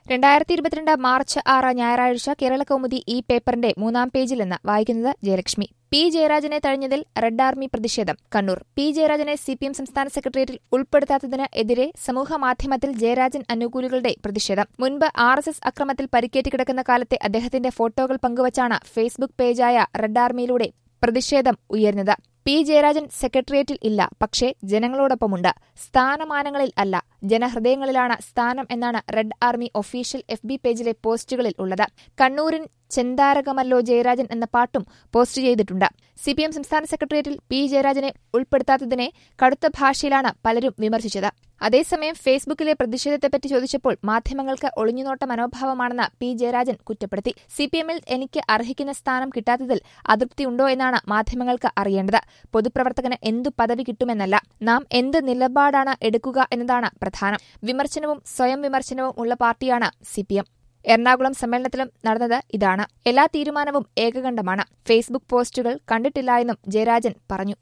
രണ്ടായിരത്തി ഇരുപത്തിരണ്ട് മാർച്ച് ആറ് ഞായറാഴ്ച കേരള കൗമുദി ഈ പേപ്പറിന്റെ മൂന്നാം പേജിൽ നിന്ന് വായിക്കുന്നത് ജയലക്ഷ്മി പി ജയരാജനെ തഴഞ്ഞതിൽ റെഡ് ആർമി പ്രതിഷേധം കണ്ണൂർ പി ജയരാജനെ സിപിഎം സംസ്ഥാന സെക്രട്ടേറിയറ്റിൽ ഉൾപ്പെടുത്താത്തതിന് എതിരെ സമൂഹമാധ്യമത്തിൽ ജയരാജൻ അനുകൂലികളുടെ പ്രതിഷേധം മുൻപ് ആർ എസ് എസ് അക്രമത്തിൽ പരിക്കേറ്റ് കിടക്കുന്ന കാലത്തെ അദ്ദേഹത്തിന്റെ ഫോട്ടോകൾ പങ്കുവച്ചാണ് ഫേസ്ബുക്ക് പേജായ റെഡ് ആർമിയിലൂടെ പ്രതിഷേധം ഉയർന്നത് പി ജയരാജൻ സെക്രട്ടേറിയറ്റിൽ ഇല്ല പക്ഷേ ജനങ്ങളോടൊപ്പമുണ്ട് സ്ഥാനമാനങ്ങളിൽ അല്ല ജനഹൃദയങ്ങളിലാണ് സ്ഥാനം എന്നാണ് red army official F B പേജിലെ പോസ്റ്റുകളിൽ ഉള്ളത് കണ്ണൂരിൻ ചെന്താരകമല്ലോ ജയരാജൻ എന്ന പാട്ടും പോസ്റ്റ് ചെയ്തിട്ടുണ്ട് സിപിഎം സംസ്ഥാന സെക്രട്ടേറിയറ്റിൽ പി ജയരാജനെ ഉൾപ്പെടുത്താത്തതിനെ കടുത്ത ഭാഷയിലാണ് പലരും വിമർശിച്ചത് അതേസമയം ഫേസ്ബുക്കിലെ പ്രതിഷേധത്തെപ്പറ്റി ചോദിച്ചപ്പോൾ മാധ്യമങ്ങൾക്ക് ഒളിഞ്ഞുനോട്ട മനോഭാവമാണെന്ന് പി ജയരാജൻ കുറ്റപ്പെടുത്തി സിപിഎമ്മിൽ എനിക്ക് അർഹിക്കുന്ന സ്ഥാനം കിട്ടാത്തതിൽ അതൃപ്തിയുണ്ടോ എന്നാണ് മാധ്യമങ്ങൾക്ക് അറിയേണ്ടത് പൊതുപ്രവർത്തകന് എന്തു പദവി കിട്ടുമെന്നല്ല നാം എന്ത് നിലപാടാണ് എടുക്കുക എന്നതാണ് പ്രധാനം വിമർശനവും സ്വയം വിമർശനവും ഉള്ള പാർട്ടിയാണ് സിപിഎം എറണാകുളം സമ്മേളനത്തിലും നടന്നത് ഇതാണ് എല്ലാ തീരുമാനവും ഏകകണ്ഠമാണ് ഫേസ്ബുക്ക് പോസ്റ്റുകൾ കണ്ടിട്ടില്ല എന്നും ജയരാജൻ പറഞ്ഞു